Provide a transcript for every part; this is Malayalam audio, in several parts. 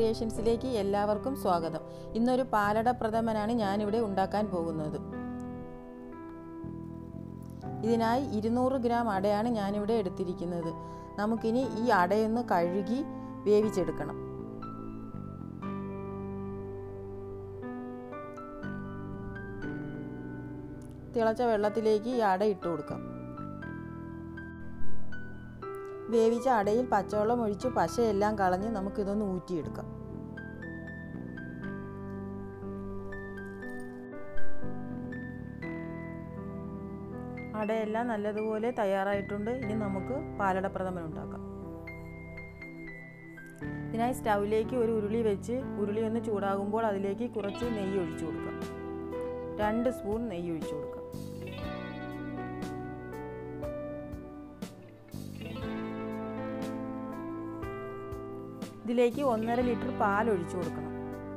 ക്രിയേഷൻസിലേക്ക് എല്ലാവർക്കും സ്വാഗതം ഇന്നൊരു പാലട പ്രഥമനാണ് ഞാനിവിടെ ഉണ്ടാക്കാൻ പോകുന്നത് ഇതിനായി ഇരുന്നൂറ് ഗ്രാം അടയാണ് ഞാനിവിടെ എടുത്തിരിക്കുന്നത് നമുക്കിനി ഈ അടയൊന്ന് കഴുകി വേവിച്ചെടുക്കണം തിളച്ച വെള്ളത്തിലേക്ക് ഈ അട ഇട്ട് കൊടുക്കാം വേവിച്ച അടയിൽ പച്ചവെള്ളം ഒഴിച്ച് പശയെല്ലാം കളഞ്ഞ് നമുക്കിതൊന്ന് ഊറ്റിയെടുക്കാം അടയെല്ലാം നല്ലതുപോലെ തയ്യാറായിട്ടുണ്ട് ഇനി നമുക്ക് പാലട പ്രഥമൻ ഉണ്ടാക്കാം ഇതിനായി സ്റ്റൗവിലേക്ക് ഒരു ഉരുളി വെച്ച് ഉരുളി ഒന്ന് ചൂടാകുമ്പോൾ അതിലേക്ക് കുറച്ച് നെയ്യ് ഒഴിച്ചു കൊടുക്കാം രണ്ട് സ്പൂൺ നെയ്യ് ഒഴിച്ചു കൊടുക്കാം ഇതിലേക്ക് ഒന്നര ലിറ്റർ പാൽ ഒഴിച്ചു കൊടുക്കണം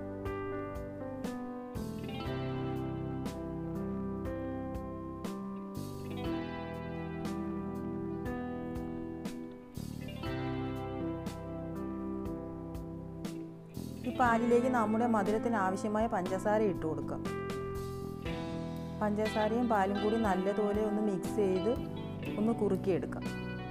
ഈ പാലിലേക്ക് നമ്മുടെ മധുരത്തിന് ആവശ്യമായ പഞ്ചസാര ഇട്ട് കൊടുക്കാം പഞ്ചസാരയും പാലും കൂടി നല്ലതുപോലെ ഒന്ന് മിക്സ് ചെയ്ത് ഒന്ന് കുറുക്കിയെടുക്കാം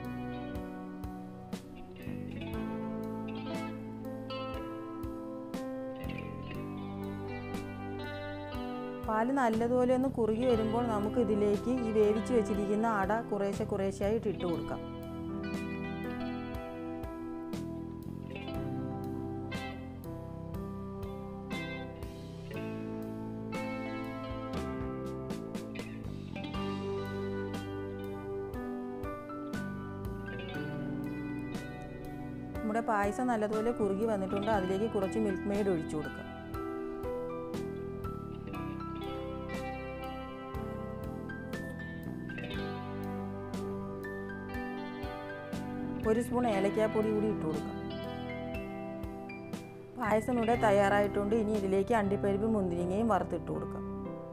പാല് നല്ലതുപോലെ ഒന്ന് കുറുകി വരുമ്പോൾ നമുക്ക് ഇതിലേക്ക് ഈ വേവിച്ച് വെച്ചിരിക്കുന്ന അട കുറേശ്ശെ കുറേശ്ശെയായിട്ട് ഇട്ട് കൊടുക്കാം നമ്മുടെ പായസം നല്ലതുപോലെ കുറുകി വന്നിട്ടുണ്ട് അതിലേക്ക് കുറച്ച് മിൽക്ക് മെയ്ഡ് ഒഴിച്ചു കൊടുക്കാം ഒരു സ്പൂൺ ഏലക്കാപ്പൊടി കൂടി ഇട്ട് കൊടുക്കാം പായസം ഇവിടെ തയ്യാറായിട്ടുണ്ട് ഇനി ഇതിലേക്ക് അണ്ടിപ്പരിപ്പ് മുന്തിരിങ്ങയും വറുത്തിട്ട് കൊടുക്കാം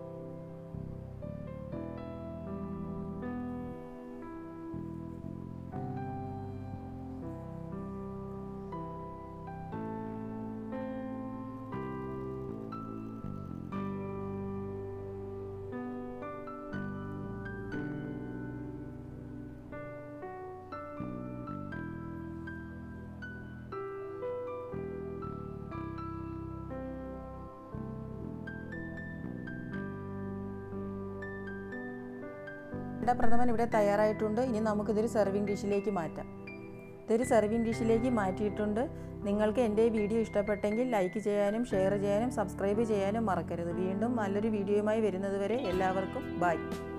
ഇവിടെ പ്രഥമൻ ഇവിടെ തയ്യാറായിട്ടുണ്ട് ഇനി നമുക്കിതൊരു സെർവിങ് ഡിഷിലേക്ക് മാറ്റാം ഇതൊരു സെർവിങ് ഡിഷിലേക്ക് മാറ്റിയിട്ടുണ്ട് നിങ്ങൾക്ക് എൻ്റെ വീഡിയോ ഇഷ്ടപ്പെട്ടെങ്കിൽ ലൈക്ക് ചെയ്യാനും ഷെയർ ചെയ്യാനും സബ്സ്ക്രൈബ് ചെയ്യാനും മറക്കരുത് വീണ്ടും നല്ലൊരു വീഡിയോയുമായി വരുന്നതുവരെ എല്ലാവർക്കും ബൈ